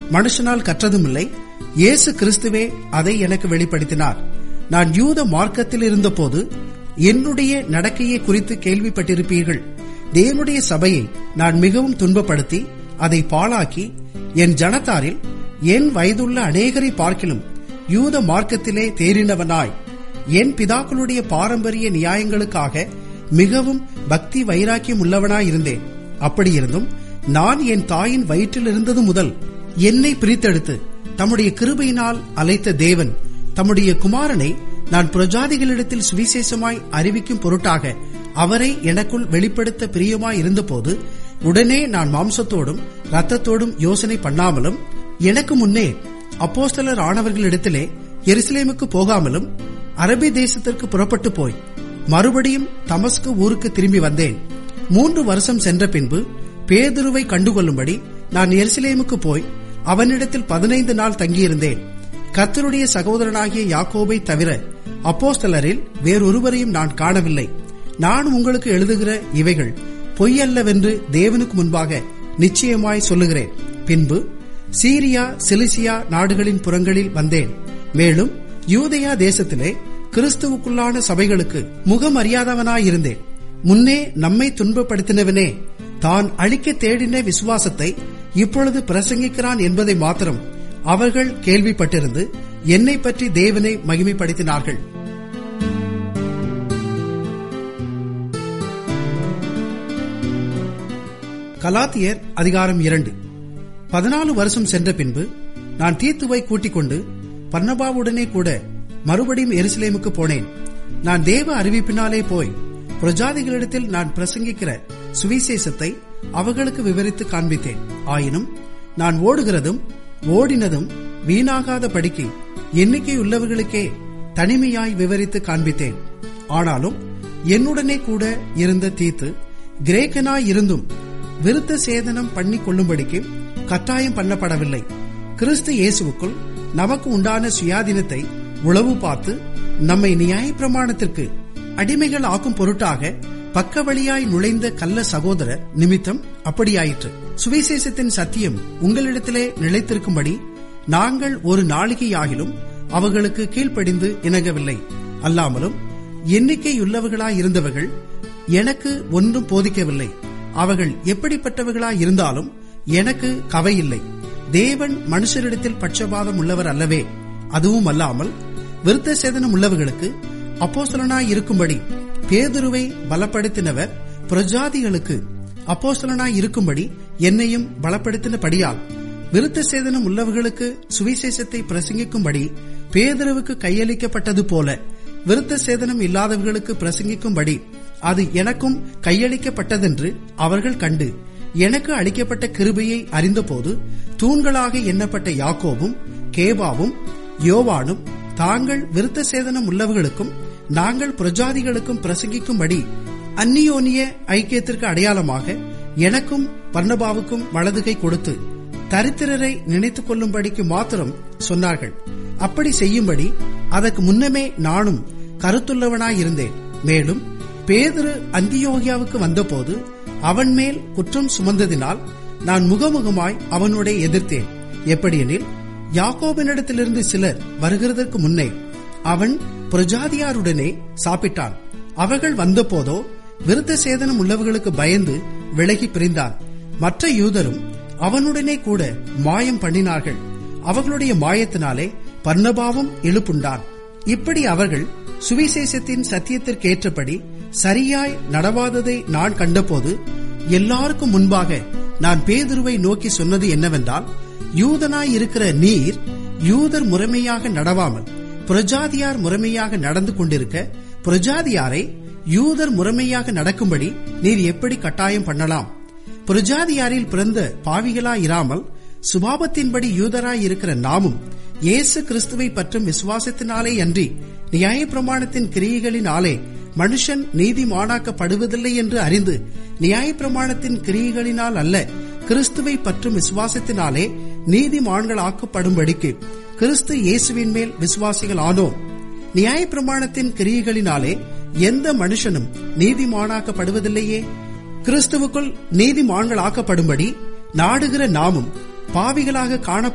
மனுஷனால் கற்றதுமில்லை இயேசு கிறிஸ்துவே அதை எனக்கு வெளிப்படுத்தினார் நான் யூத மார்க்கத்தில் இருந்தபோது என்னுடைய நடக்கையை குறித்து கேள்விப்பட்டிருப்பீர்கள் தேவனுடைய சபையை நான் மிகவும் துன்பப்படுத்தி அதை பாழாக்கி என் ஜனத்தாரில் என் வயதுள்ள அநேகரை பார்க்கிலும் யூத மார்க்கத்திலே தேறினவனாய் என் பிதாக்களுடைய பாரம்பரிய நியாயங்களுக்காக மிகவும் பக்தி வைராக்கியம் உள்ளவனாயிருந்தேன் அப்படியிருந்தும் நான் என் தாயின் வயிற்றில் இருந்தது முதல் என்னை பிரித்தெடுத்து தம்முடைய கிருபையினால் அழைத்த தேவன் தம்முடைய குமாரனை நான் பிரஜாதிகளிடத்தில் சுவிசேஷமாய் அறிவிக்கும் பொருட்டாக அவரை எனக்குள் வெளிப்படுத்த பிரியமாய் இருந்தபோது உடனே நான் மாம்சத்தோடும் ரத்தத்தோடும் யோசனை பண்ணாமலும் எனக்கு முன்னே அப்போஸ்தலர் ஆனவர்களிடத்திலே எருசலேமுக்கு போகாமலும் அரபி தேசத்திற்கு புறப்பட்டு போய் மறுபடியும் தமஸ்கு ஊருக்கு திரும்பி வந்தேன் மூன்று வருஷம் சென்ற பின்பு பேதுருவை கண்டுகொள்ளும்படி நான் எருசலேமுக்கு போய் அவனிடத்தில் பதினைந்து நாள் தங்கியிருந்தேன் கர்த்தருடைய சகோதரனாகிய யாக்கோபை தவிர அப்போஸ்தலரில் வேறொருவரையும் நான் காணவில்லை நான் உங்களுக்கு எழுதுகிற இவைகள் பொய்யல்லவென்று தேவனுக்கு முன்பாக நிச்சயமாய் சொல்லுகிறேன் பின்பு சீரியா சிலிசியா நாடுகளின் புறங்களில் வந்தேன் மேலும் யூதயா தேசத்திலே கிறிஸ்துவுக்குள்ளான சபைகளுக்கு முகமறியாதவனாயிருந்தேன் முன்னே நம்மை துன்பப்படுத்தினவனே தான் அழிக்க தேடின விசுவாசத்தை இப்பொழுது பிரசங்கிக்கிறான் என்பதை மாத்திரம் அவர்கள் கேள்விப்பட்டிருந்து என்னை பற்றி தேவனை மகிமைப்படுத்தினார்கள் கலாத்தியர் அதிகாரம் இரண்டு பதினாலு வருஷம் சென்ற பின்பு நான் தீத்துவை கூட்டிக் கொண்டு பர்ணபாவுடனே கூட மறுபடியும் எருசலேமுக்கு போனேன் நான் தேவ அறிவிப்பினாலே போய் பிரஜாதிகளிடத்தில் நான் பிரசங்கிக்கிற சுவிசேஷத்தை அவர்களுக்கு விவரித்து காண்பித்தேன் ஆயினும் நான் ஓடுகிறதும் ஓடினதும் வீணாகாத படிக்கு எண்ணிக்கை உள்ளவர்களுக்கே தனிமையாய் விவரித்து காண்பித்தேன் ஆனாலும் என்னுடனே கூட இருந்த தீத்து கிரேக்கனாய் இருந்தும் விருத்த சேதனம் பண்ணி கொள்ளும்படிக்கு கட்டாயம் பண்ணப்படவில்லை கிறிஸ்து இயேசுவுக்குள் நமக்கு உண்டான சுயாதீனத்தை உளவு பார்த்து நம்மை நியாய பிரமாணத்திற்கு அடிமைகள் ஆக்கும் பொருட்டாக பக்க வழியாய் நுழைந்த கள்ள சகோதரர் நிமித்தம் அப்படியாயிற்று சுவிசேஷத்தின் சத்தியம் உங்களிடத்திலே நிலைத்திருக்கும்படி நாங்கள் ஒரு நாளிகையாகிலும் அவர்களுக்கு கீழ்ப்படிந்து இணங்கவில்லை அல்லாமலும் எண்ணிக்கையுள்ளவர்களாயிருந்தவர்கள் எனக்கு ஒன்றும் போதிக்கவில்லை அவர்கள் எப்படிப்பட்டவர்களாய் இருந்தாலும் எனக்கு கவையில்லை தேவன் மனுஷரிடத்தில் பட்சபாதம் உள்ளவர் அல்லவே அதுவும் அல்லாமல் விருத்த சேதனம் உள்ளவர்களுக்கு அப்போஸ்தலனாய் இருக்கும்படி பேதுருவை பலப்படுத்தினவர் பிரஜாதிகளுக்கு அப்போஸ்தலனாய் இருக்கும்படி என்னையும் பலப்படுத்தினபடியால் விருத்த சேதனம் உள்ளவர்களுக்கு சுவிசேஷத்தை பிரசங்கிக்கும்படி பேதுருவுக்கு கையளிக்கப்பட்டது போல விருத்த சேதனம் இல்லாதவர்களுக்கு பிரசங்கிக்கும்படி அது எனக்கும் கையளிக்கப்பட்டதென்று அவர்கள் கண்டு எனக்கு அளிக்கப்பட்ட கிருபையை அறிந்தபோது தூண்களாக எண்ணப்பட்ட யாக்கோவும் கேபாவும் யோவானும் தாங்கள் விருத்த சேதனம் உள்ளவர்களுக்கும் நாங்கள் பிரஜாதிகளுக்கும் பிரசங்கிக்கும்படி அந்நியோனிய ஐக்கியத்திற்கு அடையாளமாக எனக்கும் பர்ணபாவுக்கும் வலதுகை கொடுத்து தரித்திரரை நினைத்துக் கொள்ளும்படிக்கு மாத்திரம் சொன்னார்கள் அப்படி செய்யும்படி அதற்கு முன்னமே நானும் கருத்துள்ளவனாயிருந்தேன் மேலும் பேதுரு அந்தியோகியாவுக்கு வந்தபோது அவன் மேல் குற்றம் சுமந்ததினால் நான் முகமுகமாய் அவனுடைய எதிர்த்தேன் எப்படியெனில் யாக்கோபினிடத்திலிருந்து சிலர் வருகிறதற்கு முன்னே அவன் பிரஜாதியாருடனே சாப்பிட்டான் அவர்கள் வந்தபோதோ விருத்த சேதனம் உள்ளவர்களுக்கு பயந்து விலகி பிரிந்தான் மற்ற யூதரும் அவனுடனே கூட மாயம் பண்ணினார்கள் அவர்களுடைய மாயத்தினாலே பர்ணபாவும் இழுப்புண்டான் இப்படி அவர்கள் சுவிசேஷத்தின் சத்தியத்திற்கேற்றபடி சரியாய் நடவாததை நான் கண்டபோது எல்லாருக்கும் முன்பாக நான் பேதுருவை நோக்கி சொன்னது என்னவென்றால் யூதனாய் இருக்கிற நீர் யூதர் முறைமையாக நடவாமல் புரஜாதியார் முறைமையாக நடந்து கொண்டிருக்க புரஜாதியாரை யூதர் முறைமையாக நடக்கும்படி நீர் எப்படி கட்டாயம் பண்ணலாம் புரஜாதியாரில் பிறந்த பாவிகளாயிராமல் சுபாவத்தின்படி யூதராய் இருக்கிற நாமும் இயேசு கிறிஸ்துவை பற்றும் விசுவாசத்தினாலே அன்றி நியாயப்பிரமாணத்தின் கிரியைகளினாலே மனுஷன் நீதிமானாக்கப்படுவதில்லை என்று அறிந்து நியாயப்பிரமாணத்தின் கிரியைகளினால் அல்ல கிறிஸ்துவை பற்றும் விசுவாசத்தினாலே நீதிமான்கள் ஆக்கப்படும்படிக்கு கிறிஸ்து இயேசுவின் மேல் விசுவாசிகள் ஆனோம் நியாயப்பிரமாணத்தின் கிரியைகளினாலே எந்த மனுஷனும் நீதிமானாக்கப்படுவதில்லையே கிறிஸ்துவுக்குள் நீதிமான்கள் ஆக்கப்படும்படி நாடுகிற நாமும் பாவிகளாக காண